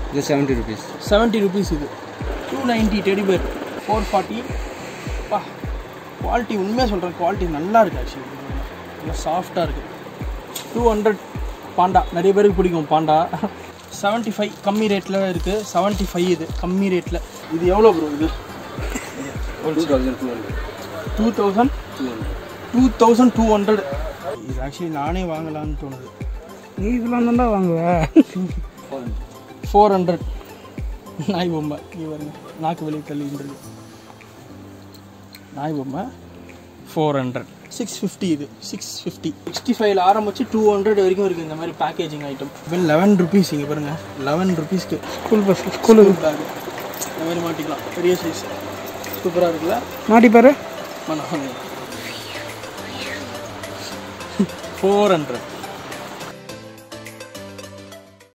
இது seventy rupees seventy rupees இது two ninety teddy bear four forty பா quality உண்மையாக சொல்கிறேன் குவாலிட்டி நல்லா இருக்குது ஆக்சுவலி நல்லா சாஃப்டாக இருக்குது டூ ஹண்ட்ரட் பாண்டா நிறைய பேருக்கு பிடிக்கும் பாண்டா செவன்ட்டி ஃபைவ் கம்மி ரேட்டில் இருக்குது செவன்ட்டி ஃபைவ் இது கம்மி ரேட்டில் இது எவ்வளோ ப்ரோ இது two thousand two hundred two thousand two hundred two thousand two hundred இது ஆக்சுவலி நானே வாங்கலாம்னு தோணுது நீ இதெல்லாம் தான்டா வாங்குவ ஃபோர் ஹண்ட்ரட் நாய் பொம்மை இங்கே பாருங்க நாக்கு வெளியே தள்ளின்றது நாய் பொம்மை ஃபோர் ஹண்ட்ரட் சிக்ஸ் ஃபிஃப்டி இது சிக்ஸ் ஃபிஃப்டி சிக்ஸ்டி ஃபைவ்ல ஆரம்பிச்சு டூ ஹண்ட்ரட் வரைக்கும் இருக்குது இந்த மாதிரி பேக்கேஜிங் ஐட்டம் இப்போ லெவன் ருபீஸ் இங்கே பாருங்க லெவன் ருபீஸ்க்கு ஸ்கூல் பஸ் ஸ்கூலுக்கு பேக் இந்த மாதிரி மாட்டிக்கலாம் பெரிய சைஸ் சூப்பராக இருக்குல்ல மாட்டி பாரு ஃபோர் ஹண்ட்ரட்